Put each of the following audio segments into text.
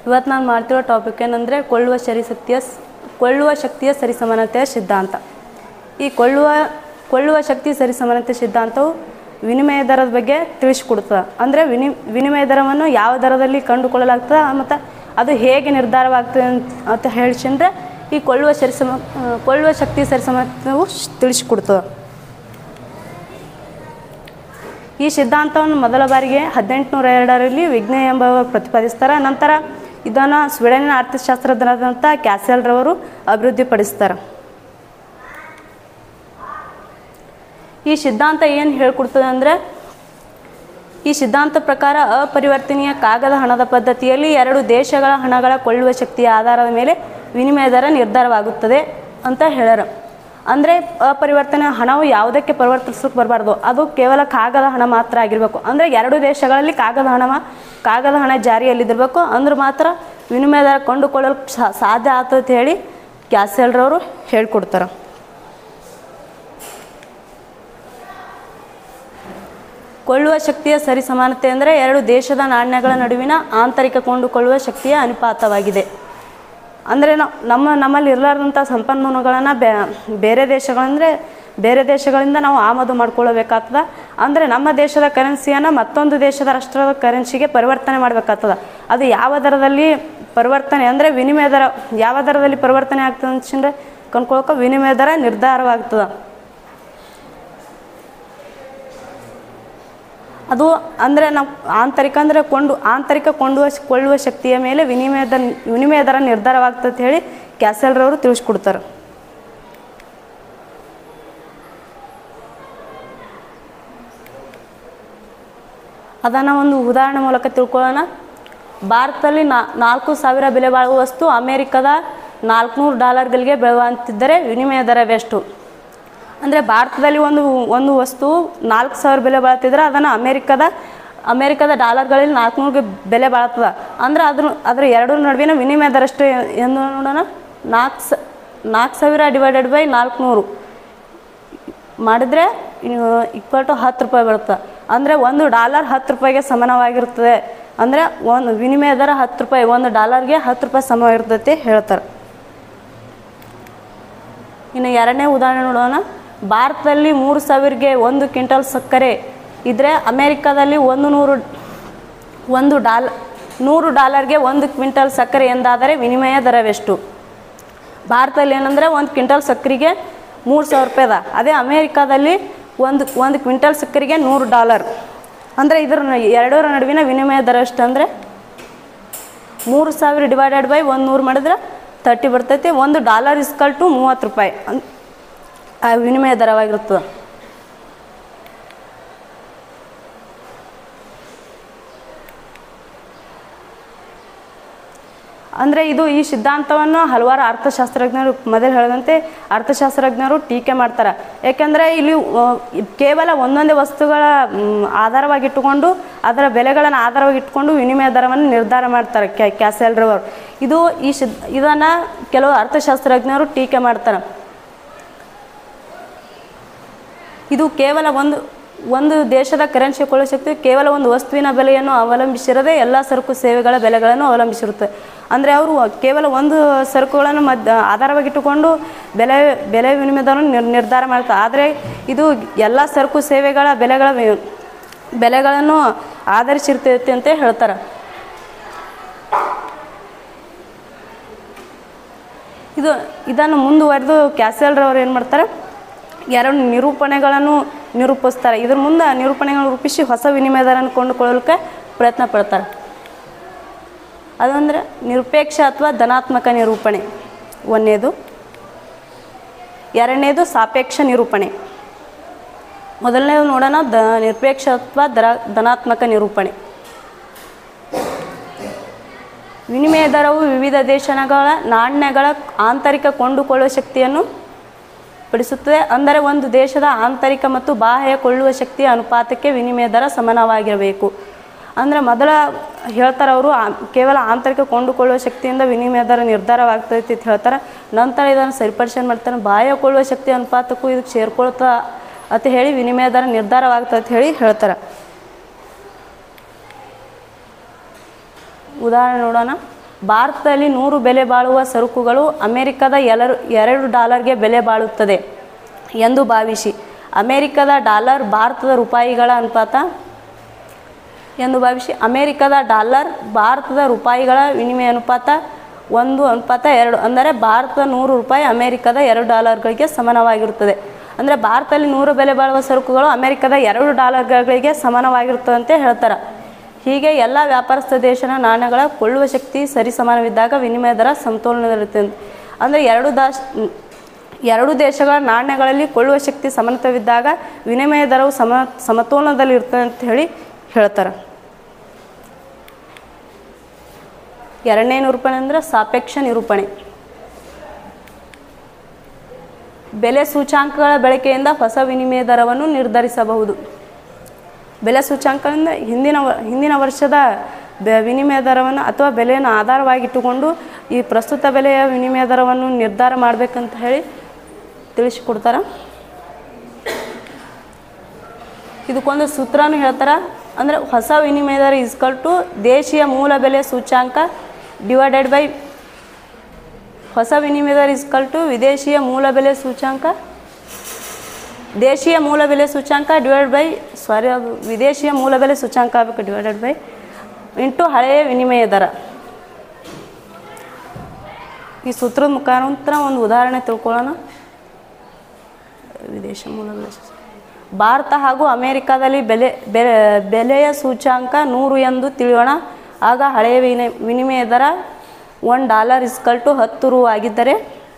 ಇವತ್ತು ನಾನು ಮಾಡ್ತಿರೋ ಟಾಪಿಕ್ ಏನಂದರೆ ಕೊಳ್ಳುವ ಶಕ್ತಿಯ ಸ್- ಕೊಳ್ಳುವ ಶಕ್ತಿಯ ಸರಿಸಮಾನತೆಯ ಸಿದ್ಧಾಂತ ಈ ಕೊಳ್ಳುವ ಕೊಳ್ಳುವ ಶಕ್ತಿ ಸರಿಸಮಾನತೆ ಸಿದ್ಧಾಂತವು ವಿನಿಮಯ ದರದ ಬಗ್ಗೆ ತಿಳಿಸ್ಕೊಡ್ತದೆ ಅಂದರೆ ವಿನಿ ವಿನಿಮಯ ದರವನ್ನು ಯಾವ ದರದಲ್ಲಿ ಕಂಡುಕೊಳ್ಳಲಾಗ್ತದೆ ಮತ್ತು ಅದು ಹೇಗೆ ನಿರ್ಧಾರವಾಗ್ತದೆ ಅಂತ ಅಂತ ಹೇಳಿಸಿದ್ರೆ ಈ ಕೊಳ್ಳುವ ಸರಿಸಮ ಆ, ಕೊಳ್ಳುವ ಶಕ್ತಿ ಸರಿಸಮಾನತೆಯು ಶ್- ತಿಳಿಸ್ಕೊಡ್ತದೆ ಈ ಸಿದ್ಧಾಂತವನ್ನು ಮೊದಲ ಬಾರಿಗೆ ಹದಿನೆಂಟುನೂರ ಎರಡರಲ್ಲಿ ವಿಜ್ಞಾನ ಎಂಬ ಪ್ರತಿಪಾದಿಸ್ತಾರೆ ನಂತರ ಇದನ್ನು ಸ್ವೀಡನಿನ ಅರ್ಥಶಾಸ್ತ್ರಜ್ಞರಾದಂಥ ಕ್ಯಾಸೆಲ್ರವರು ಅಭಿವೃದ್ಧಿಪಡಿಸ್ತಾರೆ ಈ ಸಿದ್ಧಾಂತ ಏನು ಹೇಳ್ಕೊಡ್ತದೆ ಅಂದರೆ ಈ ಸಿದ್ಧಾಂತ ಪ್ರಕಾರ ಅಪರಿವರ್ತನೀಯ ಕಾಗದ ಹಣದ ಪದ್ಧತಿಯಲ್ಲಿ ಎರಡು ದೇಶಗಳ ಹಣಗಳ ಕೊಳ್ಳುವ ಶಕ್ತಿಯ ಆಧಾರದ ಮೇಲೆ ವಿನಿಮಯ ದರ ನಿರ್ಧಾರವಾಗುತ್ತದೆ ಅಂತ ಹೇಳ್ಯಾರ ಅಂದರೆ ಅಪರಿವರ್ತನೆ ಹಣವು ಯಾವುದಕ್ಕೆ ಪರಿವರ್ತಿಸೋಕೆ ಬರಬಾರ್ದು ಅದು ಕೇವಲ ಕಾಗದ ಹಣ ಮಾತ್ರ ಆಗಿರಬೇಕು ಅಂದರೆ ಎರಡು ದೇಶಗಳಲ್ಲಿ ಕಾಗದ ಹಣ ಮಾ- ಕಾಗದ ಹಣ ಜಾರಿಯಲ್ಲಿದ್ದಿರಬೇಕು ಅಂದ್ರೆ ಮಾತ್ರ ವಿನಿಮಯ ದರ ಕೊಂಡುಕೊಳ್ಳಲು ಸಾ- ಸಾಧ್ಯ ಆಗ್ತದೆ ಅಂತ ಹೇಳಿ ಕ್ಯಾಸೆಲ್ರವರು ಹೇಳ್ಕೊಡ್ತಾರೆ ಕೊಳ್ಳುವ ಶಕ್ತಿಯ ಸರಿಸಮಾನತೆ ಅಂದರೆ ಎರಡು ದೇಶದ ನಾಣ್ಯಗಳ ನಡುವಿನ ಆಂತರಿಕ ಕೊಂಡುಕೊಳ್ಳುವ ಶಕ್ತಿಯ ಅನುಪಾತವಾಗಿದೆ ಅಂದರೆ ನಾವು ನಮ್ಮ ನಮ್ಮಲ್ಲಿ ಇರಲಾರ್ದಂಥ ಸಂಪನ್ಮೂಲಗಳನ್ನು ಬೇ ಬೇರೆ ದೇಶಗಳಂದರೆ ಬೇರೆ ದೇಶಗಳಿಂದ ನಾವು ಆಮದು ಮಾಡ್ಕೊಳ್ಳಬೇಕಾಗ್ತದೆ ಅಂದರೆ ನಮ್ಮ ದೇಶದ ಕರೆನ್ಸಿಯನ್ನು ಮತ್ತೊಂದು ದೇಶದ ರಾಷ್ಟ್ರದ ಕರೆನ್ಸಿಗೆ ಪರಿವರ್ತನೆ ಮಾಡಬೇಕಾಗ್ತದೆ ಅದು ಯಾವ ದರದಲ್ಲಿ ಪರಿವರ್ತನೆ ಅಂದರೆ ವಿನಿಮಯ ದರ ಯಾವ ದರದಲ್ಲಿ ಪರಿವರ್ತನೆ ಆಗ್ತದೆ ಅಂತಂದರೆ ಕೊಂಡ್ಕೊಳಕ್ಕೆ ವಿನಿಮಯ ದರ ನಿರ್ಧಾರವಾಗ್ತದೆ ಅದು ಅಂದರೆ ನಾವು ಆಂತರಿಕ ಅಂದರೆ ಕೊಂಡು ಆಂತರಿಕ ಕೊಂಡುವ ಕೊಳ್ಳುವ ಶಕ್ತಿಯ ಮೇಲೆ ವಿನಿಮಯ ದರ ವಿನಿಮಯ ದರ ನಿರ್ಧಾರವಾಗ್ತದೆ ಅಂತ ಹೇಳಿ ಕ್ಯಾಸೆಲ್ರವರು ತಿಳಿಸ್ಕೊಡ್ತಾರೆ ಅದನ್ನು ಒಂದು ಉದಾಹರಣೆ ಮೂಲಕ ತಿಳ್ಕೊಳ್ಳೋಣ ಭಾರತದಲ್ಲಿ ನಾ ನಾಲ್ಕು ಸಾವಿರ ಬೆಲೆ ಬಾಳುವ ವಸ್ತು ಅಮೇರಿಕದ ನಾಲ್ಕುನೂರು ಡಾಲರ್ಗಳಿಗೆ ಬೆಳೆಯುವಂತಿದ್ದರೆ ವಿನಿಮಯ ದರವೆಷ್ಟು ಅಂದರೆ ಭಾರತದಲ್ಲಿ ಒಂದು ಒಂದು ವಸ್ತು ನಾಲ್ಕು ಸಾವಿರ ಬೆಲೆ ಬಾಳ್ತಿದ್ರೆ ಅದನ್ನು ಅಮೇರಿಕದ ಅಮೇರಿಕದ ಡಾಲರ್ಗಳಲ್ಲಿ ನಾಲ್ಕುನೂರಿಗೆ ಬೆಲೆ ಬಾಳ್ತದೆ ಅಂದ್ರೆ ಅದ್ರ ಅದ್ರ ಎರಡರ ನಡುವಿನ ವಿನಿಮಯ ದರ ಎಷ್ಟು ಎಂದು ನೋಡೋಣ ನಾಲ್ಕು ಸ ನಾಲ್ಕು ಸಾವಿರ ಡಿವೈಡೆಡ್ ಬೈ ನಾಲ್ಕುನೂರು ಮಾಡಿದರೆ ಈಕ್ವಲ್ ಟು ಹತ್ತು ರೂಪಾಯಿ ಬರುತ್ತೆ ಅಂದರೆ ಒಂದು ಡಾಲರ್ ಹತ್ತು ರೂಪಾಯಿಗೆ ಸಮಾನವಾಗಿರ್ತದೆ ಅಂದರೆ ಒಂದು ವಿನಿಮಯ ದರ ಹತ್ತು ರೂಪಾಯಿ ಒಂದು ಡಾಲರ್ಗೆ ಹತ್ತು ರೂಪಾಯಿ ಸಮವಾಗಿರ್ತೈತೆ ಹೇಳ್ತಾರೆ ಇನ್ನು ಎರಡನೇ ಉದಾಹರಣೆ ನೋಡೋಣ ಭಾರತದಲ್ಲಿ ಮೂರು ಸಾವಿರಗೆ ಒಂದು ಕ್ವಿಂಟಲ್ ಸಕ್ಕರೆ ಇದ್ದರೆ ಅಮೇರಿಕಾದಲ್ಲಿ ಒಂದು ನೂರು ಒಂದು ಡಾಲ ನೂರು ಡಾಲರ್ಗೆ ಒಂದು ಕ್ವಿಂಟಲ್ ಸಕ್ಕರೆ ಎಂದಾದರೆ ವಿನಿಮಯ ದರವೆಷ್ಟು ಭಾರತದಲ್ಲಿ ಏನಂದರೆ ಒಂದು ಕ್ವಿಂಟಲ್ ಸಕ್ಕರೆಗೆ ಮೂರು ಸಾವಿರ ರೂಪಾಯಿ ಅದ ಅದೇ ಅಮೇರಿಕಾದಲ್ಲಿ ಒಂದು ಒಂದು ಕ್ವಿಂಟಲ್ ಸಕ್ಕರೆಗೆ ನೂರು ಡಾಲರ್ ಅಂದರೆ ಇದರ ನ- ಎರಡರ ನಡುವಿನ ವಿನಿಮಯ ದರ ಎಷ್ಟು ಅಂದರೆ ಮೂರು ಸಾವಿರ ಡಿವೈಡೆಡ್ ಬೈ ಒಂದು ನೂರು ಮಾಡಿದ್ರೆ ತರ್ಟಿ ಬರ್ತೈತಿ ಒಂದು ಡಾಲರ್ ಇಸ್ಕಲ್ ಟು ಮೂವತ್ತು ರೂಪಾಯಿ ಅನ್ ಆ ವಿನಿಮಯ ದರವಾಗಿರ್ತದೆ ಅಂದರೆ ಇದು ಈ ಸಿದ್ಧಾಂತವನ್ನು ಹಲವಾರು ಅರ್ಥಶಾಸ್ತ್ರಜ್ಞರು ಮೊದಲು ಹೇಳಿದಂತೆ ಅರ್ಥಶಾಸ್ತ್ರಜ್ಞರು ಟೀಕೆ ಮಾಡ್ತಾರೆ ಯಾಕೆಂದರೆ ಇಲ್ಲಿ ಆ, ಕೇವಲ ಒಂದೊಂದೇ ವಸ್ತುಗಳ ಮ್, ಆಧಾರವಾಗಿಟ್ಟುಕೊಂಡು ಅದರ ಬೆಲೆಗಳನ್ನು ಆಧಾರವಾಗಿಟ್ಟುಕೊಂಡು ವಿನಿಮಯ ದರವನ್ನು ನಿರ್ಧಾರ ಮಾಡ್ತಾರೆ ಕ್ಯಾ ಕ್ಯಾಸೆಲ್ರವರು ಇದು ಈ ಸಿದ್ ಇದನ್ನು ಕೆಲವು ಅರ್ಥಶಾಸ್ತ್ರಜ್ಞರು ಟೀಕೆ ಮಾಡ್ತಾರೆ ಇದು ಕೇವಲ ಒಂದು ಒಂದು ದೇಶದ ಕರೆನ್ಸಿ ಕೊಳ್ಳೋ ಶಕ್ತಿ ಕೇವಲ ಒಂದು ವಸ್ತುವಿನ ಬೆಲೆಯನ್ನು ಅವಲಂಬಿಸಿರದೆ ಎಲ್ಲ ಸರಕು ಸೇವೆಗಳ ಬೆಲೆಗಳನ್ನು ಅವಲಂಬಿಸಿರುತ್ತೆ ಅಂದರೆ ಅವರು ಕೇವಲ ಒಂದು ಸರಕುಗಳನ್ನು ಮದ್ ಆಧಾರವಾಗಿಟ್ಟುಕೊಂಡು ಬೆಲೆ ಬೆಲೆ ವಿನಿಮಯದವನ್ನು ನಿರ್ ನಿರ್ಧಾರ ಮಾಡ್ತಾರೆ ಆದರೆ ಇದು ಎಲ್ಲ ಸರಕು ಸೇವೆಗಳ ಬೆಲೆಗಳ ವಿ- ಬೆಲೆಗಳನ್ನು ಆಧರಿಸಿರ್ತೈತೆ ಅಂತ ಹೇಳ್ತಾರೆ ಇದು ಇದನ್ನು ಮುಂದುವರೆದು ಕ್ಯಾಸೆಲ್ರವ್ರು ಏನು ಮಾಡ್ತಾರೆ ಎರಡು ನಿರೂಪಣೆಗಳನ್ನು ನಿರೂಪಿಸ್ತಾರೆ ಇದ್ರ ಮುಂದೆ ನಿರೂಪಣೆಗಳನ್ನು ರೂಪಿಸಿ ಹೊಸ ವಿನಿಮಯ ದರವನ್ನು ಕೊಂಡುಕೊಳ್ಳಲಿಕ್ಕೆ ಪ್ರಯತ್ನ ಪಡ್ತಾರೆ ಅದಂದರೆ ನಿರಪೇಕ್ಷ ಅಥವಾ ಧನಾತ್ಮಕ ನಿರೂಪಣೆ ಒಂದನೇದು ಎರಡನೇದು ಸಾಪೇಕ್ಷ ನಿರೂಪಣೆ ಮೊದಲನೇದು ನೋಡೋಣ ದ ನಿರಪೇಕ್ಷ ಅಥವಾ ದರ ಧನಾತ್ಮಕ ನಿರೂಪಣೆ ವಿನಿಮಯ ದರವು ವಿವಿಧ ದೇಶಗಳ ನಾಣ್ಯಗಳ ಆಂತರಿಕ ಕೊಂಡುಕೊಳ್ಳುವ ಶಕ್ತಿಯನ್ನು ಪಡಿಸುತ್ತದೆ ಅಂದರೆ ಒಂದು ದೇಶದ ಆಂತರಿಕ ಮತ್ತು ಬಾಹ್ಯ ಕೊಳ್ಳುವ ಶಕ್ತಿಯ ಅನುಪಾತಕ್ಕೆ ವಿನಿಮಯ ದರ ಸಮಾನವಾಗಿರಬೇಕು ಅಂದರೆ ಮೊದಲ ಹೇಳ್ತಾರೆ ಅವರು ಕೇವಲ ಆಂತರಿಕ ಕೊಂಡುಕೊಳ್ಳುವ ಶಕ್ತಿಯಿಂದ ವಿನಿಮಯ ದರ ನಿರ್ಧಾರವಾಗ್ತೈತಿ ಅಂತ ಹೇಳ್ತಾರೆ ನಂತರ ಇದನ್ನು ಸರಿಪಡಿಸಿ ಮಾಡ್ತಾರೆ ಬಾಹ್ಯ ಕೊಳ್ಳುವ ಶಕ್ತಿ ಅನುಪಾತಕ್ಕೂ ಇದಕ್ಕೆ ಸೇರ್ಕೊಳ್ತಾ ಅಂತ ಹೇಳಿ ವಿನಿಮಯ ದರ ನಿರ್ಧಾರವಾಗ್ತದೆ ಅಂತ ಹೇಳಿ ಹೇಳ್ತಾರೆ ಉದಾಹರಣೆ ನೋಡೋಣ ಭಾರತದಲ್ಲಿ ನೂರು ಬೆಲೆ ಬಾಳುವ ಸರಕುಗಳು ಅಮೆರಿಕದ ಎಲ್ಲರು ಎರಡು ಡಾಲರ್ಗೆ ಬೆಲೆ ಬಾಳುತ್ತದೆ ಎಂದು ಭಾವಿಸಿ ಅಮೆರಿಕದ ಡಾಲರ್ ಭಾರತದ ರೂಪಾಯಿಗಳ ಅನುಪಾತ ಎಂದು ಭಾವಿಸಿ ಅಮೆರಿಕದ ಡಾಲರ್ ಭಾರತದ ರೂಪಾಯಿಗಳ ವಿನಿಮಯ ಅನುಪಾತ ಒಂದು ಅನುಪಾತ ಎರಡು ಅಂದರೆ ಭಾರತದ ನೂರು ರೂಪಾಯಿ ಅಮೆರಿಕದ ಎರಡು ಡಾಲರ್ಗಳಿಗೆ ಸಮಾನವಾಗಿರುತ್ತದೆ ಅಂದರೆ ಭಾರತದಲ್ಲಿ ನೂರು ಬೆಲೆ ಬಾಳುವ ಸರಕುಗಳು ಅಮೆರಿಕದ ಎರಡು ಡಾಲರ್ಗಳಿಗೆ ಸಮಾನವಾಗಿರುತ್ತದೆ ಅಂತ ಹೇಳ್ತಾರೆ ಹೀಗೆ ಎಲ್ಲ ವ್ಯಾಪಾರಸ್ಥ ದೇಶದ ನಾಣ್ಯಗಳ ಕೊಳ್ಳುವ ಶಕ್ತಿ ಸರಿಸಮಾನವಿದ್ದಾಗ ವಿನಿಮಯ ದರ ಸಮತೋಲನದಲ್ಲಿರುತ್ತದೆ ಅಂದರೆ ಎರಡು ದಾಶ್ ಎರಡು ದೇಶಗಳ ನಾಣ್ಯಗಳಲ್ಲಿ ಕೊಳ್ಳುವ ಶಕ್ತಿ ಸಮಾನತವಿದ್ದಾಗ ವಿನಿಮಯ ದರವು ಸಮ ಸಮತೋಲನದಲ್ಲಿರ್ತದೆ ಅಂತ ಹೇಳಿ ಹೇಳ್ತಾರೆ ಎರಡನೇ ನಿರೂಪಣೆ ಅಂದರೆ ಸಾಪೇಕ್ಷ ನಿರೂಪಣೆ ಬೆಲೆ ಸೂಚಾಂಕಗಳ ಬಳಕೆಯಿಂದ ಹೊಸ ವಿನಿಮಯ ದರವನ್ನು ನಿರ್ಧರಿಸಬಹುದು ಬೆಲೆ ಸೂಚಾಂಕದಿಂದ ಹಿಂದಿನ ವ- ಹಿಂದಿನ ವರ್ಷದ ಬೆ ವಿನಿಮಯ ದರವನ್ನು ಅಥವಾ ಬೆಲೆಯನ್ನು ಆಧಾರವಾಗಿಟ್ಟುಕೊಂಡು ಈ ಪ್ರಸ್ತುತ ಬೆಲೆಯ ವಿನಿಮಯ ದರವನ್ನು ನಿರ್ಧಾರ ಮಾಡಬೇಕಂತ ಹೇಳಿ ತಿಳಿಸಿಕೊಡ್ತಾರೆ ಇದಕ್ಕೊಂದು ಸೂತ್ರನೂ ಹೇಳ್ತಾರೆ ಅಂದರೆ ಹೊಸ ವಿನಿಮಯ ದರ ಇಸ್ಕಲ್ ಟು ದೇಶೀಯ ಮೂಲ ಬೆಲೆ ಸೂಚಾಂಕ ಡಿವೈಡೆಡ್ ಬೈ ಹೊಸ ವಿನಿಮಯ ದರ ಇಸ್ಕಲ್ ಟು ವಿದೇಶಿಯ ಮೂಲ ಬೆಲೆ ಸೂಚಾಂಕ ದೇಶೀಯ ಮೂಲ ಬೆಲೆ ಸೂಚಾಂಕ ಡಿವೈಡ್ ಬೈ ಸಾರಿ ಅದು ವಿದೇಶಿಯ ಮೂಲ ಬೆಲೆ ಸೂಚಾಂಕ ಆಗಬೇಕು ಡಿವೈಡೆಡ್ ಬೈ ಇಂಟು ಹಳೆಯ ವಿನಿಮಯ ದರ ಈ ಸೂತ್ರದ ಮುಖಾಂತರ ಒಂದು ಉದಾಹರಣೆ ತಿಳ್ಕೊಳ್ಳೋಣ ವಿದೇಶ ಮೂಲ ಬೆಲೆ ಸೂಚಾಂಕ. ಭಾರತ ಹಾಗೂ ಅಮೆರಿಕದಲ್ಲಿ ಬೆಲೆ ಬೆಲೆ ಬೆಲೆಯ ಸೂಚಾಂಕ ನೂರು ಎಂದು ತಿಳಿಯೋಣ ಆಗ ಹಳೆಯ ವಿನಿ ವಿನಿಮಯ ದರ ಒನ್ ಡಾಲರ್ ಇಸ್ಕಲ್ ಟು ಹತ್ತು ರು ಆಗಿದ್ದರೆ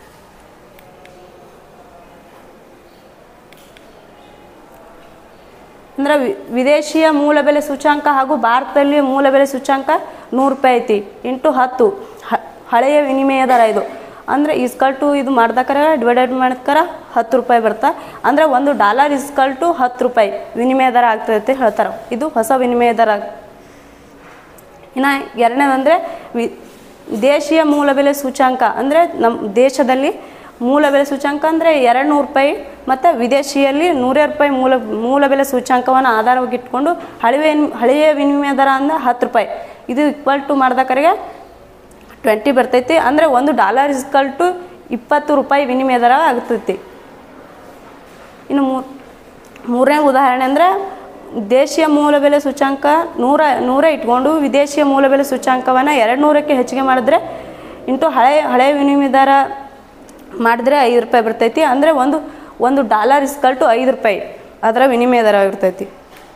ಅಂದರೆ ವಿ- ವಿದೇಶಿಯ ಮೂಲ ಬೆಲೆ ಸೂಚಾಂಕ ಹಾಗೂ ಭಾರತದಲ್ಲಿ ಮೂಲ ಬೆಲೆ ಸೂಚಾಂಕ ನೂರು ರೂಪಾಯಿ ಐತಿ ಇಂಟು ಹತ್ತು ಹ- ಹಳೆಯ ವಿನಿಮಯ ದರ ಇದು ಅಂದರೆ ಇಸ್ಕಲ್ ಟು ಇದು ಮಾಡ್ದಕ್ಕಾರ ಡಿವೈಡೆಡ್ ಮಾಡ್ಕರ ಹತ್ತು ರೂಪಾಯಿ ಬರ್ತಾ ಅಂದರೆ ಒಂದು ಡಾಲರ್ ಇಸ್ಕಲ್ ಟು ಹತ್ತು ರೂಪಾಯಿ ವಿನಿಮಯ ದರ ಆಗ್ತದೆ ಅಂತ ಹೇಳ್ತಾರೆ ಇದು ಹೊಸ ವಿನಿಮಯ ದರ ಇನ್ನು ಎರಡನೇದಂದರೆ ವಿ ದೇಶೀಯ ಮೂಲ ಬೆಲೆ ಸೂಚಾಂಕ ಅಂದರೆ ನಮ್ಮ ದೇಶದಲ್ಲಿ ಮೂಲ ಬೆಲೆ ಸೂಚಾಂಕ ಅಂದರೆ ಎರಡು ನೂರು ರೂಪಾಯಿ ಮತ್ತು ವಿದೇಶಿಯಲ್ಲಿ ನೂರೇ ರೂಪಾಯಿ ಮೂಲ ಮೂಲ ಬೆಲೆ ಸೂಚಾಂಕವನ್ನು ಆಧಾರವಾಗಿಟ್ಕೊಂಡು ಹಳೆಯ ಹಳೆಯ ವಿನಿಮಯ ದರ ಅಂದರೆ ಹತ್ತು ರೂಪಾಯಿ ಇದು ಈಕ್ವಲ್ ಟು ಮಾಡ್ದಕರಿಗೆ ಟ್ವೆಂಟಿ ಬರ್ತೈತಿ ಅಂದರೆ ಒಂದು ಡಾಲರ್ ಇಸ್ಕಲ್ ಟು ಇಪ್ಪತ್ತು ರೂಪಾಯಿ ವಿನಿಮಯ ದರ ಆಗ್ತೈತಿ ಇನ್ನು ಮೂರು ಮೂರನೇ ಉದಾಹರಣೆ ಅಂದರೆ ದೇಶೀಯ ಮೂಲ ಬೆಲೆ ಸೂಚಾಂಕ ನೂರ ನೂರ ಇಟ್ಕೊಂಡು ವಿದೇಶಿಯ ಮೂಲ ಬೆಲೆ ಸೂಚಾಂಕವನ್ನು ಎರಡು ನೂರಕ್ಕೆ ಹೆಚ್ಚಿಗೆ ಮಾಡಿದ್ರೆ ಇಂಟು ಹಳೆಯ ಹಳೆಯ ವಿನಿಮಯ ದರ ಮಾಡಿದ್ರೆ ಐದು ರೂಪಾಯಿ ಬರ್ತೈತಿ ಅಂದರೆ ಒಂದು ಒಂದು ಡಾಲರ್ ಇಸ್ಕಲ್ ಟು ಐದು ರೂಪಾಯಿ ಅದರ ವಿನಿಮಯ ದರ ಇರ್ತೈತಿ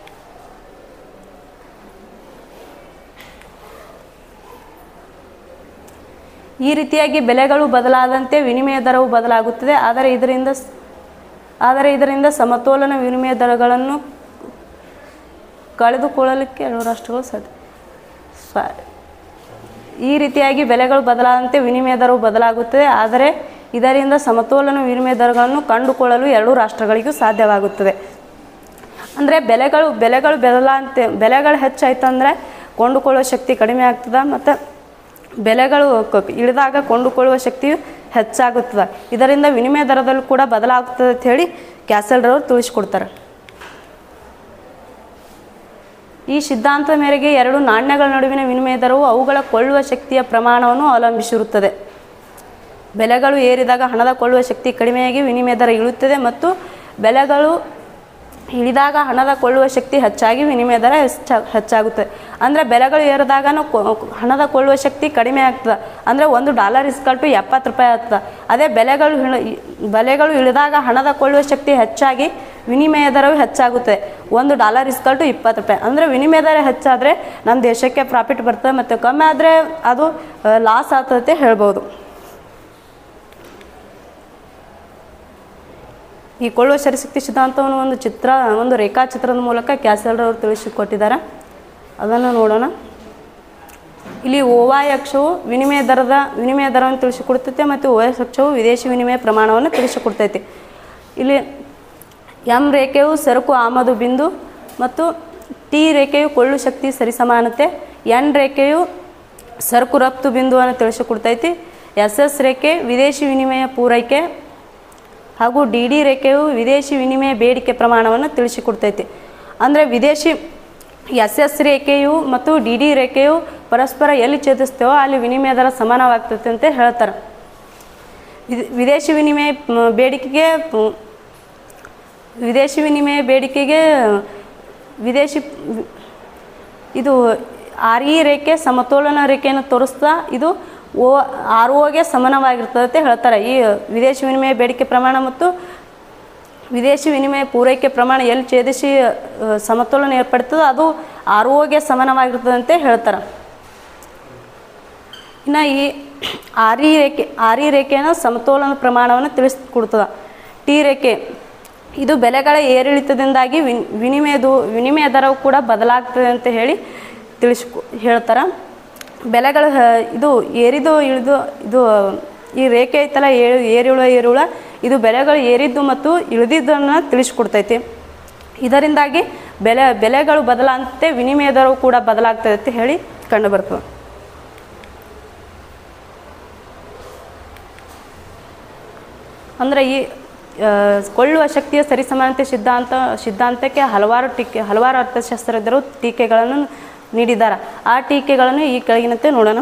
ಈ ರೀತಿಯಾಗಿ ಬೆಲೆಗಳು ಬದಲಾದಂತೆ ವಿನಿಮಯ ದರವು ಬದಲಾಗುತ್ತದೆ ಆದರೆ ಇದರಿಂದ ಸ್- ಆದರೆ ಇದರಿಂದ ಸಮತೋಲನ ವಿನಿಮಯ ದರಗಳನ್ನು ಕಳೆದುಕೊಳ್ಳಲಿಕ್ಕೆ ಎರಡು ರಾಷ್ಟ್ರಗಳು ಸಾಧ್ಯ ಸ್ವ- ಈ ರೀತಿಯಾಗಿ ಬೆಲೆಗಳು ಬದಲಾದಂತೆ ವಿನಿಮಯ ದರವು ಬದಲಾಗುತ್ತದೆ ಆದರೆ ಇದರಿಂದ ಸಮತೋಲನ ವಿನಿಮಯ ದರಗಳನ್ನು ಕಂಡುಕೊಳ್ಳಲು ಎರಡೂ ರಾಷ್ಟ್ರಗಳಿಗೂ ಸಾಧ್ಯವಾಗುತ್ತದೆ ಅಂದರೆ ಬೆಲೆಗಳು ಬೆಲೆಗಳು ಬದಲಾಂತೆ ಬೆಲೆಗಳು ಹೆಚ್ಚಾಯ್ತಂದರೆ ಕೊಂಡುಕೊಳ್ಳುವ ಶಕ್ತಿ ಕಡಿಮೆ ಆಗ್ತದೆ ಮತ್ತು ಬೆಲೆಗಳು ಕ- ಇಳಿದಾಗ ಕೊಂಡುಕೊಳ್ಳುವ ಶಕ್ತಿಯು ಹೆಚ್ಚಾಗುತ್ತದೆ ಇದರಿಂದ ವಿನಿಮಯ ದರದಲ್ಲೂ ಕೂಡ ಬದಲಾಗುತ್ತದೆ ಅಂತ ಹೇಳಿ ಕ್ಯಾಸಲ್ರವರು ತಿಳಿಸ್ಕೊಡ್ತಾರೆ ಈ ಸಿದ್ಧಾಂತದ ಮೇರೆಗೆ ಎರಡು ನಾಣ್ಯಗಳ ನಡುವಿನ ವಿನಿಮಯ ದರವು ಅವುಗಳ ಕೊಳ್ಳುವ ಶಕ್ತಿಯ ಪ್ರಮಾಣವನ್ನು ಅವಲಂಬಿಸಿರುತ್ತದೆ ಬೆಲೆಗಳು ಏರಿದಾಗ ಹಣದ ಕೊಳ್ಳುವ ಶಕ್ತಿ ಕಡಿಮೆಯಾಗಿ ವಿನಿಮಯ ದರ ಇಳುತ್ತದೆ ಮತ್ತು ಬೆಲೆಗಳು ಇಳಿದಾಗ ಹಣದ ಕೊಳ್ಳುವ ಶಕ್ತಿ ಹೆಚ್ಚಾಗಿ ವಿನಿಮಯ ದರ ಹೆಚ್ಚಾ ಹೆಚ್ಚಾಗುತ್ತದೆ ಅಂದರೆ ಬೆಲೆಗಳು ಏರಿದಾಗ ಹಣದ ಕೊಳ್ಳುವ ಶಕ್ತಿ ಕಡಿಮೆ ಆಗ್ತದೆ ಅಂದರೆ ಒಂದು ಡಾಲರ್ ಇಸ್ಕಲ್ ಟು ಎಪ್ಪತ್ತು ರೂಪಾಯಿ ಆಗ್ತದೆ ಅದೇ ಬೆಲೆಗಳು ಇಳ- ಬೆಲೆಗಳು ಇಳಿದಾಗ ಹಣದ ಕೊಳ್ಳುವ ಶಕ್ತಿ ಹೆಚ್ಚಾಗಿ ವಿನಿಮಯ ದರವು ಹೆಚ್ಚಾಗುತ್ತದೆ ಒಂದು ಡಾಲರ್ ಇಸ್ಕಲ್ ಟು ಇಪ್ಪತ್ತು ರೂಪಾಯಿ ಅಂದರೆ ವಿನಿಮಯ ದರ ಹೆಚ್ಚಾದರೆ ನಮ್ಮ ದೇಶಕ್ಕೆ ಪ್ರಾಫಿಟ್ ಬರ್ತದೆ ಮತ್ತು ಕಮ್ಮಿ ಆದರೆ ಅದು ಲಾಸ್ ಆಗ್ತದೆ ಹೇಳ್ಬೋದು ಈ ಕೊಳ್ಳುವ ಶಕ್ತಿ ಸಿದ್ಧಾಂತವನ್ನು ಒಂದು ಚಿತ್ರ ಒಂದು ರೇಖಾಚಿತ್ರದ ಮೂಲಕ ಕ್ಯಾಸಲ್ರವರು ತಿಳಿಸಿಕೊಟ್ಟಿದ್ದಾರೆ ಅದನ್ನು ನೋಡೋಣ ಇಲ್ಲಿ ಓವಾಯ್ ಅಕ್ಷವು ವಿನಿಮಯ ದರದ ವಿನಿಮಯ ದರವನ್ನು ತಿಳಿಸಿಕೊಡ್ತೈತೆ ಮತ್ತು ಓ ಎಸ್ ಅಕ್ಷವು ವಿದೇಶಿ ವಿನಿಮಯ ಪ್ರಮಾಣವನ್ನು ತಿಳಿಸಿಕೊಡ್ತೈತೆ ಇಲ್ಲಿ ಎಂ ರೇಖೆಯು ಸರಕು ಆಮದು ಬಿಂದು ಮತ್ತು ಟಿ ರೇಖೆಯು ಕೊಳ್ಳು ಶಕ್ತಿ ಸರಿಸಮಾನತೆ ಎನ್ ರೇಖೆಯು ಸರಕು ರಫ್ತು ಬಿಂದುವನ್ನು ತಿಳಿಸಿಕೊಡ್ತೈತಿ ಎಸ್ ಎಸ್ ರೇಖೆ ವಿದೇಶಿ ವಿನಿಮಯ ಪೂರೈಕೆ ಹಾಗೂ ಡಿ ಡಿ ರೇಖೆಯು ವಿದೇಶಿ ವಿನಿಮಯ ಬೇಡಿಕೆ ಪ್ರಮಾಣವನ್ನು ತಿಳಿಸಿಕೊಡ್ತೈತಿ ಅಂದರೆ ವಿದೇಶಿ ಎಸ್ ಎಸ್ ರೇಖೆಯು ಮತ್ತು ಡಿ ಡಿ ರೇಖೆಯು ಪರಸ್ಪರ ಎಲ್ಲಿ ಛೇದಿಸ್ತೇವೋ ಅಲ್ಲಿ ವಿನಿಮಯ ದರ ಸಮಾನವಾಗ್ತೈತೆ ಅಂತ ಹೇಳ್ತಾರೆ ವಿದ್- ವಿದೇಶಿ ವಿನಿಮಯ ಮ್, ಬೇಡಿಕೆಗೆ ಮ್, ವಿದೇಶಿ ವಿನಿಮಯ ಬೇಡಿಕೆಗೆ ವಿದೇಶಿ ಇದು ಆರ್ ಇ ರೇಖೆ ಸಮತೋಲನ ರೇಖೆಯನ್ನು ತೋರಿಸ್ತಾ ಇದು ಓ ಆರ್ ಓಗೆ ಸಮಾನವಾಗಿರ್ತದೆ ಅಂತ ಹೇಳ್ತಾರೆ ಈ ವಿದೇಶಿ ವಿನಿಮಯ ಬೇಡಿಕೆ ಪ್ರಮಾಣ ಮತ್ತು ವಿದೇಶಿ ವಿನಿಮಯ ಪೂರೈಕೆ ಪ್ರಮಾಣ ಎಲ್ಲಿ ಛೇದಿಸಿ ಆ, ಸಮತೋಲನ ಏರ್ಪಡ್ತದೋ ಅದು ಆರ್ ಓಗೆ ಸಮಾನವಾಗಿರ್ತದೆ ಅಂತ ಹೇಳ್ತಾರೆ ಇನ್ನು ಈ ಆರ್ ಇ ರೇಖೆ ಆರ್ ಇ ರೇಖೆಯನ್ನು ಸಮತೋಲನ ಪ್ರಮಾಣವನ್ನು ತಿಳಿಸ್ಕೊಡ್ತದೆ ಟಿ ರೇಖೆ ಇದು ಬೆಲೆಗಳ ಏರಿಳಿತದಿಂದಾಗಿ ವಿನ್ ವಿನಿಮಯದು ವಿನಿಮಯ ದರವು ಕೂಡ ಬದಲಾಗ್ತದೆ ಅಂತ ಹೇಳಿ ತಿಳಿಸ್ಕೊ ಹೇಳ್ತಾರೆ ಬೆಲೆಗಳು ಹ- ಇದು ಏರಿದು ಇಳಿದು ಇದು ಈ ರೇಖೆ ಐತಲ್ಲ ಏರು ಏರಿಳುವ ಏರುಳ ಇದು ಬೆಲೆಗಳು ಏರಿದ್ದು ಮತ್ತು ಇಳಿದಿದ್ದನ್ನು ತಿಳಿಸ್ಕೊಡ್ತೈತಿ ಇದರಿಂದಾಗಿ ಬೆಲೆ ಬೆಲೆಗಳು ಬದಲಾದಂತೆ ವಿನಿಮಯ ದರವು ಕೂಡ ಬದಲಾಗ್ತದೆ ಅಂತ ಹೇಳಿ ಕಂಡು ಬರ್ತದೆ ಅಂದರೆ ಈ ಆ, ಕೊಳ್ಳುವ ಶಕ್ತಿಯ ಸರಿಸಮಾನತೆ ಸಿದ್ಧಾಂತ ಸಿದ್ಧಾಂತಕ್ಕೆ ಹಲವಾರು ಟೀಕೆ ಹಲವಾರು ಅರ್ಥಶಾಸ್ತ್ರಜ್ಞರು ಟೀಕೆಗಳನ್ನು ನೀಡಿದ್ದಾರೆ ಆ ಟೀಕೆಗಳನ್ನು ಈ ಕೆಳಗಿನಂತೆ ನೋಡೋಣ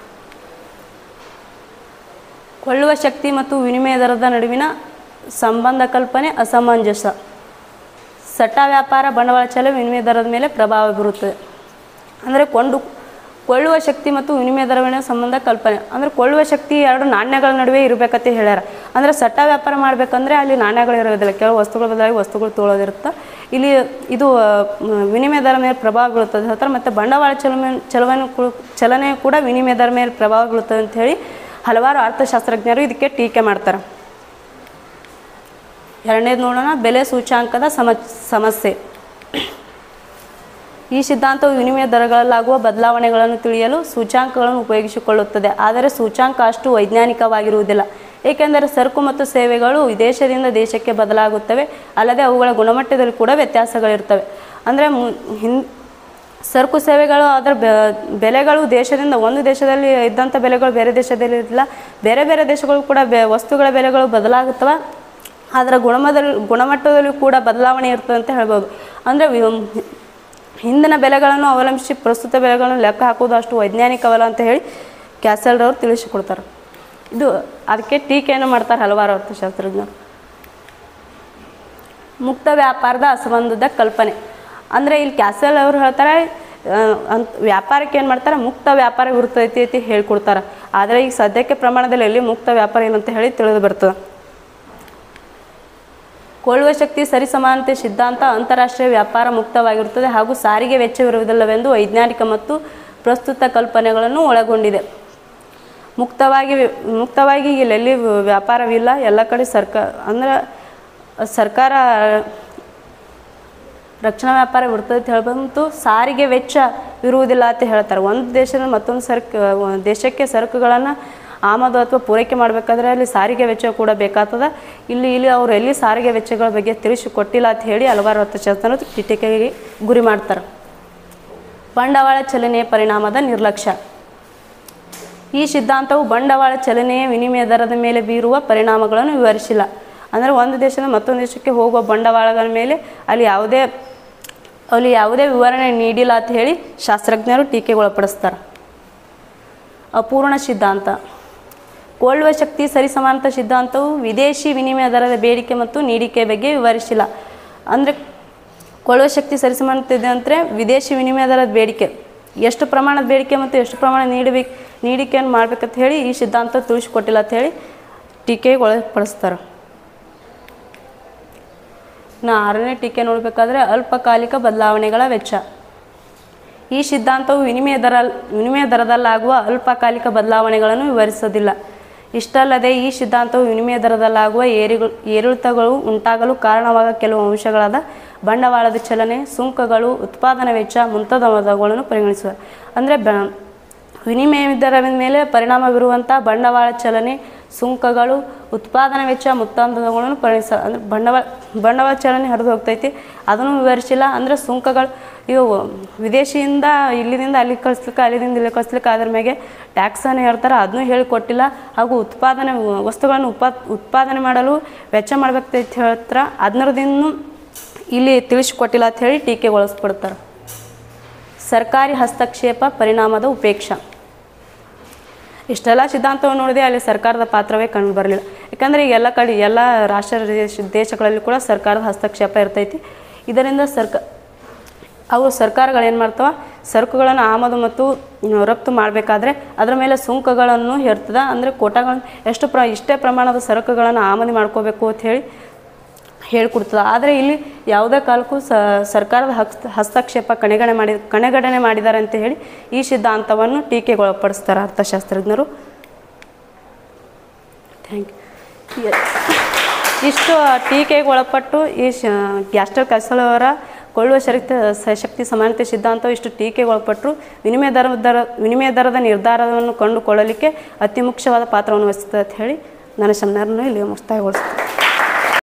ಕೊಳ್ಳುವ ಶಕ್ತಿ ಮತ್ತು ವಿನಿಮಯ ದರದ ನಡುವಿನ ಸಂಬಂಧ ಕಲ್ಪನೆ ಅಸಮಂಜಸ ಸಟ್ಟ ವ್ಯಾಪಾರ ಬಂಡವಾಳ ಚಲ ವಿನಿಮಯ ದರದ ಮೇಲೆ ಪ್ರಭಾವ ಬೀರುತ್ತದೆ ಅಂದರೆ ಕೊಂಡು ಕೊಳ್ಳುವ ಶಕ್ತಿ ಮತ್ತು ವಿನಿಮಯ ದರವಿನ ಸಂಬಂಧ ಕಲ್ಪನೆ ಅಂದರೆ ಕೊಳ್ಳುವ ಶಕ್ತಿ ಎರಡು ನಾಣ್ಯಗಳ ನಡುವೆ ಇರಬೇಕಂತ ಹೇಳ್ಯಾರ ಅಂದರೆ ಸಟ್ಟ ವ್ಯಾಪಾರ ಮಾಡಬೇಕಂದ್ರೆ ಅಲ್ಲಿ ನಾಣ್ಯಗಳು ಇರೋದಿಲ್ಲ ಕೆಲವು ವಸ್ತುಗಳ ಬದಲಾಗಿ ವಸ್ತುಗಳು ತೊಗೊಳೋದಿರುತ್ತೆ ಇಲ್ಲಿ ಇದು ಆ, ಮ್, ವಿನಿಮಯ ದರ ಮೇಲೆ ಪ್ರಭಾವ ಬೀಳುತ್ತದೆ ಹೇಳ್ತಾರೆ ಮತ್ತು ಬಂಡವಾಳ ಚಲನೆ ಚಲವನೆ ಕು- ಚಲನೆ ಕೂಡ ವಿನಿಮಯ ದರ ಮೇಲೆ ಪ್ರಭಾವ ಬೀಳುತ್ತದೆ ಅಂತ ಹೇಳಿ ಹಲವಾರು ಅರ್ಥಶಾಸ್ತ್ರಜ್ಞರು ಇದಕ್ಕೆ ಟೀಕೆ ಮಾಡ್ತಾರೆ ಎರಡನೇದು ನೋಡೋಣ ಬೆಲೆ ಸೂಚ್ಯಾಂಕದ ಸಮ ಸಮಸ್ಯೆ ಈ ಸಿದ್ಧಾಂತವು ವಿನಿಮಯ ದರಗಳಲ್ಲಾಗುವ ಬದಲಾವಣೆಗಳನ್ನು ತಿಳಿಯಲು ಸೂಚ್ಯಾಂಕಗಳನ್ನು ಉಪಯೋಗಿಸಿಕೊಳ್ಳುತ್ತದೆ ಆದರೆ ಸೂಚ್ಯಾಂಕ ಅಷ್ಟು ವೈಜ್ಞಾನಿಕವಾಗಿರುವುದಿಲ್ಲ ಏಕೆಂದರೆ ಸರಕು ಮತ್ತು ಸೇವೆಗಳು ದೇಶದಿಂದ ದೇಶಕ್ಕೆ ಬದಲಾಗುತ್ತವೆ ಅಲ್ಲದೆ ಅವುಗಳ ಗುಣಮಟ್ಟದಲ್ಲಿ ಕೂಡ ವ್ಯತ್ಯಾಸಗಳಿರ್ತವೆ ಅಂದರೆ ಹಿನ್ ಸರಕು ಸೇವೆಗಳು ಅದರ ಬೆ- ಬೆಲೆಗಳು ದೇಶದಿಂದ ಒಂದು ದೇಶದಲ್ಲಿ ಇದ್ದಂಥ ಬೆಲೆಗಳು ಬೇರೆ ದೇಶದಲ್ಲಿ ಇರಲಿಲ್ಲ ಬೇರೆ ಬೇರೆ ದೇಶಗಳು ಕೂಡ ಬೆ ವಸ್ತುಗಳ ಬೆಲೆಗಳು ಬದಲಾಗುತ್ತವೆ ಅದರ ಗುಣಮದಲ್ಲಿ ಗುಣಮಟ್ಟದಲ್ಲೂ ಕೂಡ ಬದಲಾವಣೆ ಇರ್ತದೆ ಅಂತ ಹೇಳ್ಬೋದು ಅಂದರೆ ವಿ- ಹಿಂದಿನ ಬೆಲೆಗಳನ್ನು ಅವಲಂಬಿಸಿ ಪ್ರಸ್ತುತ ಬೆಲೆಗಳನ್ನು ಲೆಕ್ಕ ಹಾಕುವುದು ಅಷ್ಟು ವೈಜ್ಞಾನಿಕವಲ್ಲ ಅಂತ ಹೇಳಿ ಕ್ಯಾಸಲ್ರವ್ರು ತಿಳಿಸಿಕೊಡ್ತಾರೆ ಇದು ಅದಕ್ಕೆ ಟೀಕೆಯನ್ನು ಮಾಡ್ತಾರೆ ಹಲವಾರು ಅರ್ಥಶಾಸ್ತ್ರಜ್ಞರು ಮುಕ್ತ ವ್ಯಾಪಾರದ ಅಸಂಬಂಧದ ಕಲ್ಪನೆ ಅಂದರೆ ಇಲ್ಲಿ ಕ್ಯಾಸಲ್ ಅವರು ಹೇಳ್ತಾರೆ ಆ, ಅಂತ ವ್ಯಾಪಾರಕ್ಕೆ ಏನು ಮಾಡ್ತಾರೆ ಮುಕ್ತ ವ್ಯಾಪಾರ ಇರ್ತೈತಿ ಅಂತ ಹೇಳ್ಕೊಡ್ತಾರೆ ಆದರೆ ಈಗ ಸದ್ಯಕ್ಕೆ ಪ್ರಮಾಣದಲ್ಲಿ ಎಲ್ಲಿ ಮುಕ್ತ ವ್ಯಾಪಾರ ಏನಂತ ಹೇಳಿ ತಿಳಿದು ಬರ್ತದೆ ಕೊಳ್ಳುವ ಶಕ್ತಿ ಸರಿಸಮಾನತೆ ಸಿದ್ಧಾಂತ ಅಂತಾರಾಷ್ಟ್ರೀಯ ವ್ಯಾಪಾರ ಮುಕ್ತವಾಗಿರುತ್ತದೆ ಹಾಗೂ ಸಾರಿಗೆ ವೆಚ್ಚವಿರುವುದಿಲ್ಲವೆಂದು ವೈಜ್ಞಾನಿಕ ಮತ್ತು ಪ್ರಸ್ತುತ ಕಲ್ಪನೆಗಳನ್ನು ಒಳಗೊಂಡಿದೆ ಮುಕ್ತವಾಗಿ ಮುಕ್ತವಾಗಿ ಇಲ್ಲೆಲ್ಲಿ ವ್ಯಾಪಾರವಿಲ್ಲ ಎಲ್ಲ ಕಡೆ ಸರ್ಕಾರ ಅಂದ್ರೆ ಸರ್ಕಾರ ರಕ್ಷಣಾ ವ್ಯಾಪಾರ ಬಿಡ್ತದೆ ಅಂತ ಹೇಳ್ಬಂತು ಸಾರಿಗೆ ವೆಚ್ಚ ಇರುವುದಿಲ್ಲ ಅಂತ ಹೇಳ್ತಾರೆ ಒಂದು ದೇಶದ ಮತ್ತೊಂದು ಸರಕು ಒಂದು ದೇಶಕ್ಕೆ ಸರಕುಗಳನ್ನು ಆಮದು ಅಥವಾ ಪೂರೈಕೆ ಮಾಡಬೇಕಾದ್ರೆ ಅಲ್ಲಿ ಸಾರಿಗೆ ವೆಚ್ಚ ಕೂಡ ಬೇಕಾಗ್ತದೆ ಇಲ್ಲಿ ಇಲ್ಲಿ ಅವ್ರು ಎಲ್ಲಿ ಸಾರಿಗೆ ವೆಚ್ಚಗಳ ಬಗ್ಗೆ ತಿಳಿಸಿಕೊಟ್ಟಿಲ್ಲ ಅಂತ ಹೇಳಿ ಹಲವಾರು ಅರ್ಥಶಾಸ್ತ್ರಜ್ಞರು ಟೀಕೆಗೆ ಗುರಿ ಮಾಡ್ತಾರೆ ಬಂಡವಾಳ ಚಲನೆಯ ಪರಿಣಾಮದ ನಿರ್ಲಕ್ಷ್ಯ ಈ ಸಿದ್ಧಾಂತವು ಬಂಡವಾಳ ಚಲನೆಯ ವಿನಿಮಯ ದರದ ಮೇಲೆ ಬೀರುವ ಪರಿಣಾಮಗಳನ್ನು ವಿವರಿಸಿಲ್ಲ ಅಂದರೆ ಒಂದು ದೇಶದ ಮತ್ತೊಂದು ದೇಶಕ್ಕೆ ಹೋಗುವ ಬಂಡವಾಳಗಳ ಮೇಲೆ ಅಲ್ಲಿ ಯಾವುದೇ ಅಲ್ಲಿ ಯಾವುದೇ ವಿವರಣೆ ನೀಡಿಲ್ಲ ಅಂತ ಹೇಳಿ ಶಾಸ್ತ್ರಜ್ಞರು ಟೀಕೆಗೊಳಪಡಿಸ್ತಾರೆ ಅಪೂರ್ಣ ಸಿದ್ಧಾಂತ ಕೊಳ್ಳುವ ಶಕ್ತಿ ಸರಿಸಮಾನತ ಸಿದ್ಧಾಂತವು ವಿದೇಶಿ ವಿನಿಮಯ ದರದ ಬೇಡಿಕೆ ಮತ್ತು ನೀಡಿಕೆ ಬಗ್ಗೆ ವಿವರಿಸಿಲ್ಲ ಅಂದರೆ ಕೊಳ್ಳುವ ಶಕ್ತಿ ಸರಿಸಮಾನತೆ ಇದೆ ಅಂದರೆ ವಿದೇಶಿ ವಿನಿಮಯ ದರದ ಬೇಡಿಕೆ ಎಷ್ಟು ಪ್ರಮಾಣದ ಬೇಡಿಕೆ ಮತ್ತು ಎಷ್ಟು ಪ್ರಮಾಣ ನೀಡಬೇಕು ನೀಡಿಕೆಯನ್ನು ಮಾಡ್ಬೇಕಂತ ಹೇಳಿ ಈ ಸಿದ್ಧಾಂತ ತಿಳಿಸ್ಕೊಟ್ಟಿಲ್ಲ ಅಂತ ಹೇಳಿ ಟೀಕೆಗೆ ಒಳಪಡಿಸ್ತಾರೆ ಇನ್ನು ಆರನೇ ಟೀಕೆ ನೋಡಬೇಕಾದ್ರೆ ಅಲ್ಪಕಾಲಿಕ ಬದಲಾವಣೆಗಳ ವೆಚ್ಚ ಈ ಸಿದ್ಧಾಂತವು ವಿನಿಮಯ ದರ ವಿನಿಮಯ ದರದಲ್ಲಾಗುವ ಅಲ್ಪಕಾಲಿಕ ಬದಲಾವಣೆಗಳನ್ನು ವಿವರಿಸೋದಿಲ್ಲ ಇಷ್ಟಲ್ಲದೆ ಈ ಸಿದ್ಧಾಂತವು ವಿನಿಮಯ ದರದಲ್ಲಾಗುವ ಏರಿಗಳು ಏರಿಳಿತಗಳು ಉಂಟಾಗಲು ಕಾರಣವಾದ ಕೆಲವು ಅಂಶಗಳಾದ ಬಂಡವಾಳದ ಚಲನೆ ಸುಂಕಗಳು ಉತ್ಪಾದನಾ ವೆಚ್ಚ ಮುಂತಾದವುಗಳನ್ನು ಪರಿಗಣಿಸುವ ಅಂದರೆ ಬ ವಿನಿಮಯ ದರದ ಮೇಲೆ ಪರಿಣಾಮ ಬೀರುವಂಥ ಬಂಡವಾಳ ಚಲನೆ ಸುಂಕಗಳು ಉತ್ಪಾದನಾ ವೆಚ್ಚ ಮುಂತಾದವುಗಳನ್ನು ಪರಿಗಣಿಸ ಅಂದರೆ ಬಂಡವಾಳ ಬಂಡವಾಳ ಚಲನೆ ಹರಿದು ಹೋಗ್ತೈತಿ ಅದನ್ನು ವಿವರಿಸಿಲ್ಲ ಅಂದರೆ ಸುಂಕಗಳು ಇವು ವಿದೇಶಿಯಿಂದ ಇಲ್ಲಿಂದ ಅಲ್ಲಿ ಕಳಿಸ್ಲಿಕ್ಕೆ ಅಲ್ಲಿಂದ ಇಲ್ಲಿ ಕಳಿಸ್ಲಿಕ್ಕೆ ಅದ್ರ ಮೇಲೆ ಟ್ಯಾಕ್ಸನ್ನು ಹೇಳ್ತಾರೆ ಅದನ್ನೂ ಹೇಳಿಕೊಟ್ಟಿಲ್ಲ ಹಾಗೂ ಉತ್ಪಾದನೆ ವಸ್ತುಗಳನ್ನು ಉತ್ಪಾ ಉತ್ಪಾದನೆ ಮಾಡಲು ವೆಚ್ಚ ಮಾಡ್ಬೇಕಂತ ಹೇಳ್ತಾರೆ ಅದನ್ನರದಿನ್ನೂ ಇಲ್ಲಿ ತಿಳಿಸ್ಕೊಟ್ಟಿಲ್ಲ ಅಂತ ಹೇಳಿ ಟೀಕೆಗೊಳಿಸ್ಬಿಡ್ತಾರೆ ಸರ್ಕಾರಿ ಹಸ್ತಕ್ಷೇಪ ಪರಿಣಾಮದ ಉಪೇಕ್ಷಾ ಇಷ್ಟೆಲ್ಲ ಸಿದ್ಧಾಂತವನ್ನು ನೋಡಿದೆ ಅಲ್ಲಿ ಸರ್ಕಾರದ ಪಾತ್ರವೇ ಕಂಡು ಬರಲಿಲ್ಲ ಯಾಕಂದರೆ ಈಗ ಎಲ್ಲ ಕಡೆ ಎಲ್ಲ ರಾಷ್ಟ್ರ ದೇಶ ದೇಶಗಳಲ್ಲಿ ಕೂಡ ಸರ್ಕಾರದ ಹಸ್ತಕ್ಷೇಪ ಇರ್ತೈತಿ ಇದರಿಂದ ಸರ್ಕ ಅವು ಸರ್ಕಾರಗಳು ಏನು ಮಾಡ್ತಾವ ಸರಕುಗಳನ್ನು ಆಮದು ಮತ್ತು ಮ್, ರಫ್ತು ಮಾಡಬೇಕಾದ್ರೆ ಅದರ ಮೇಲೆ ಸುಂಕಗಳನ್ನು ಹೇರ್ತದ ಅಂದರೆ ಕೋಟಾಗಳನ್ನು ಎಷ್ಟು ಪ್ರ ಇಷ್ಟೇ ಪ್ರಮಾಣದ ಸರಕುಗಳನ್ನು ಆಮದು ಮಾಡ್ಕೋಬೇಕು ಅಂತ ಹೇಳಿ ಹೇಳ್ಕೊಡ್ತದೆ ಆದರೆ ಇಲ್ಲಿ ಯಾವುದೇ ಕಾಲಕ್ಕೂ ಸ ಸರ್ಕಾರದ ಹಸ್ತ ಹಸ್ತಕ್ಷೇಪ ಕಡೆಗಣೆ ಮಾಡಿ ಕಡೆಗಣನೆ ಮಾಡಿದ್ದಾರೆ ಅಂತ ಹೇಳಿ ಈ ಸಿದ್ಧಾಂತವನ್ನು ಟೀಕೆಗೊಳಪಡಿಸ್ತಾರೆ ಅರ್ಥಶಾಸ್ತ್ರಜ್ಞರು ಥ್ಯಾಂಕ್ ಯು ಇಷ್ಟು ಟೀಕೆಗೆ ಒಳಪಟ್ಟು ಈ ಶ ಗ್ಯಾಸ್ಟರ್ ಕಸಲ್ ಅವರ ಕೊಳ್ಳುವ ಶಕ್ತಿ ಶಕ್ತಿ ಸಮಾನತೆ ಸಿದ್ಧಾಂತ ಇಷ್ಟು ಟೀಕೆಗೆ ಒಳಪಟ್ಟರು ವಿನಿಮಯ ದರ ದರ ವಿನಿಮಯ ದರದ ನಿರ್ಧಾರವನ್ನು ಕಂಡುಕೊಳ್ಳಲಿಕ್ಕೆ ಅತಿ ಮುಖ್ಯವಾದ ಪಾತ್ರವನ್ನು ವಹಿಸ್ತದೆ ಅಂತ ಹೇಳಿ ನನ್ನ ಶಮನರನ್ನು ಇಲ್ಲಿ ಮುಕ್ತಾಯಗೊಳಿಸ್ತೀನಿ